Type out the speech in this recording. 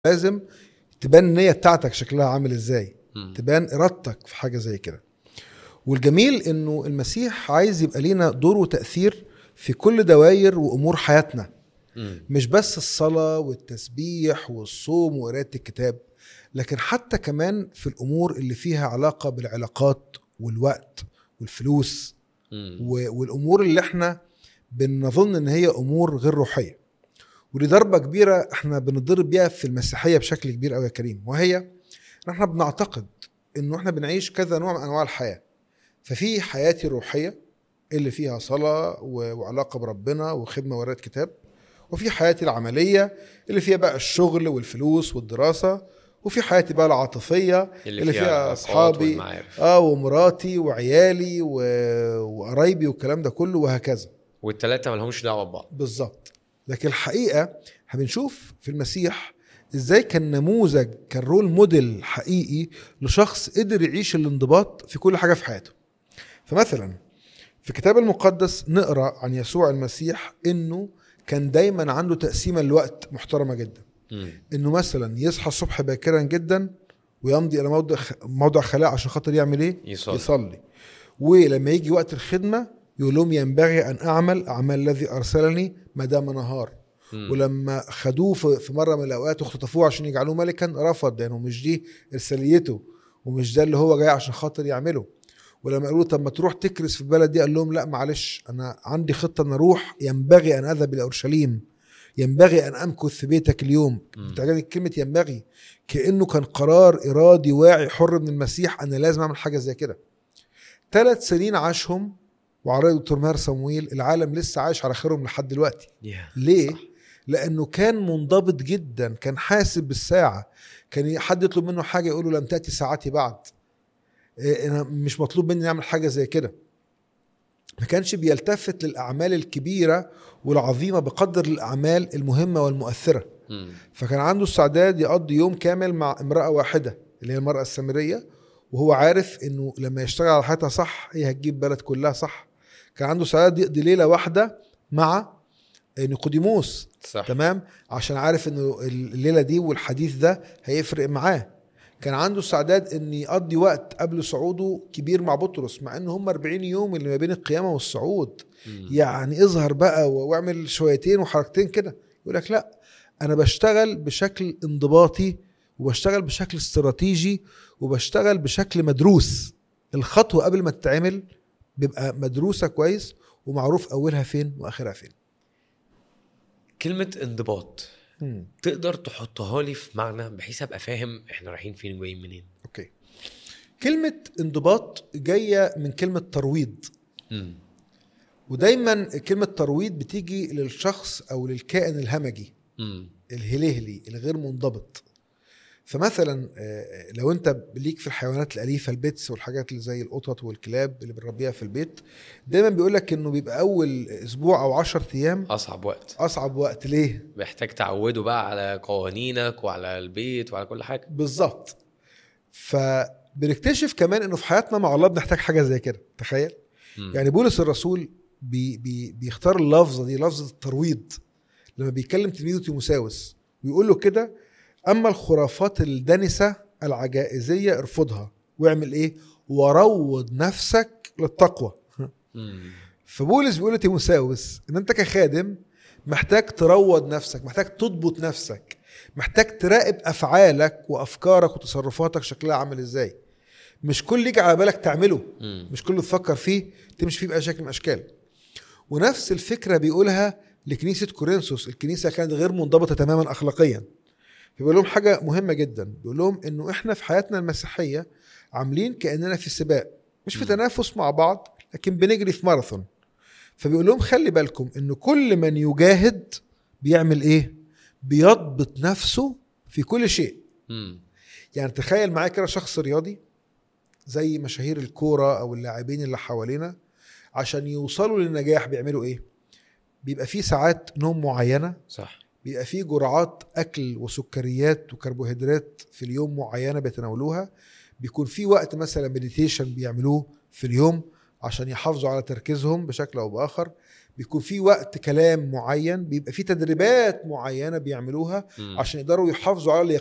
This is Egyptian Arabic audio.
لازم تبان النيه بتاعتك شكلها عامل ازاي مم. تبان ارادتك في حاجه زي كده والجميل انه المسيح عايز يبقى لينا دور وتاثير في كل دوائر وامور حياتنا مم. مش بس الصلاه والتسبيح والصوم وقرايه الكتاب لكن حتى كمان في الامور اللي فيها علاقه بالعلاقات والوقت والفلوس مم. و- والامور اللي احنا بنظن ان هي امور غير روحيه ودي ضربه كبيره احنا بنضرب بيها في المسيحيه بشكل كبير قوي يا كريم وهي ان احنا بنعتقد انه احنا بنعيش كذا نوع من انواع الحياه ففي حياتي الروحيه اللي فيها صلاه و- وعلاقه بربنا وخدمه وقراءه كتاب وفي حياتي العمليه اللي فيها بقى الشغل والفلوس والدراسه وفي حياتي بقى العاطفيه اللي فيها العلاقات أصحابي. والمعارف. اه ومراتي وعيالي و... وقرايبي والكلام ده كله وهكذا والتلاتة مالهمش دعوة ببعض بالظبط لكن الحقيقه هنشوف في المسيح ازاي كان نموذج كان رول موديل حقيقي لشخص قدر يعيش الانضباط في كل حاجه في حياته فمثلا في الكتاب المقدس نقرا عن يسوع المسيح انه كان دايما عنده تقسيمه للوقت محترمه جدا مم. انه مثلا يصحى الصبح باكرا جدا ويمضي الى موضع موضع خلاء عشان خاطر يعمل ايه يصلي. يصلي ولما يجي وقت الخدمه يقول لهم ينبغي ان اعمل اعمال الذي ارسلني ما دام نهار مم. ولما خدوه في في مره من الاوقات واختطفوه عشان يجعلوه ملكا رفض لانه مش دي ارساليته ومش ده اللي هو جاي عشان خاطر يعمله ولما قالوا له طب ما تروح تكرس في البلد دي قال لهم لا معلش انا عندي خطه ان اروح ينبغي ان اذهب الى اورشليم ينبغي ان امكث في بيتك اليوم مم. بتعجبني كلمه ينبغي كانه كان قرار ارادي واعي حر من المسيح انا لازم اعمل حاجه زي كده ثلاث سنين عاشهم وعلى رأي دكتور ماهر صمويل العالم لسه عايش على خيرهم لحد دلوقتي Yeah. ليه؟ صح. لانه كان منضبط جدا كان حاسب بالساعه كان حد يطلب منه حاجه يقول له لم تاتي ساعتي بعد إيه، انا مش مطلوب مني اعمل حاجه زي كده ما كانش بيلتفت للاعمال الكبيره والعظيمه بقدر الاعمال المهمه والمؤثره مم. فكان عنده استعداد يقضي يوم كامل مع امراه واحده اللي هي المراه السامريه وهو عارف انه لما يشتغل على حياتها صح هي هتجيب بلد كلها صح كان عنده استعداد يقضي ليله واحده مع نيقوديموس صح تمام عشان عارف انه الليله دي والحديث ده هيفرق معاه كان عنده استعداد ان يقضي وقت قبل صعوده كبير مع بطرس مع ان هم 40 يوم اللي ما بين القيامه والصعود مم. يعني اظهر بقى و- واعمل شويتين وحركتين كده يقول لك لا انا بشتغل بشكل انضباطي وبشتغل بشكل استراتيجي وبشتغل بشكل مدروس الخطوه قبل ما تتعمل بيبقى مدروسه كويس ومعروف اولها فين واخرها فين كلمة انضباط مم. تقدر تحطها لي في معنى بحيث ابقى فاهم احنا رايحين فين وجايين منين اوكي كلمة انضباط جاية من كلمة ترويض مم. ودايما كلمة ترويض بتيجي للشخص او للكائن الهمجي مم. الهلهلي الغير منضبط فمثلا آه، لو انت ليك في الحيوانات الاليفه البيتس والحاجات اللي زي القطط والكلاب اللي بنربيها في البيت دايما بيقول لك انه بيبقى اول اسبوع او 10 ايام اصعب وقت اصعب وقت ليه محتاج تعوده بقى على قوانينك وعلى البيت وعلى كل حاجه بالظبط فبنكتشف كمان انه في حياتنا مع الله بنحتاج حاجه زي كده تخيل مم. يعني بولس الرسول بي بي بيختار اللفظه دي لفظه الترويض لما بيكلم تلميذه تيموساوس ويقول له كده اما الخرافات الدنسه العجائزيه ارفضها واعمل ايه وروض نفسك للتقوى مم. فبولس بيقول لتيموساوس ان انت كخادم محتاج تروض نفسك محتاج تضبط نفسك محتاج تراقب افعالك وافكارك وتصرفاتك شكلها عامل ازاي مش كل اللي يجي على بالك تعمله مم. مش كل اللي تفكر فيه تمشي فيه باي شكل من الاشكال ونفس الفكره بيقولها لكنيسه كورنثوس الكنيسه كانت غير منضبطه تماما اخلاقيا فبيقول لهم حاجه مهمه جدا بيقول لهم انه احنا في حياتنا المسيحيه عاملين كاننا في سباق مش في مم. تنافس مع بعض لكن بنجري في ماراثون فبيقول لهم خلي بالكم انه كل من يجاهد بيعمل ايه بيضبط نفسه في كل شيء مم. يعني تخيل معايا كده شخص رياضي زي مشاهير الكوره او اللاعبين اللي حوالينا عشان يوصلوا للنجاح بيعملوا ايه بيبقى في ساعات نوم معينه صح بيبقى في جرعات اكل وسكريات وكربوهيدرات في اليوم معينه بيتناولوها بيكون في وقت مثلا مديتيشن بيعملوه في اليوم عشان يحافظوا على تركيزهم بشكل او باخر بيكون في وقت كلام معين بيبقى في تدريبات معينه بيعملوها مم. عشان يقدروا يحافظوا على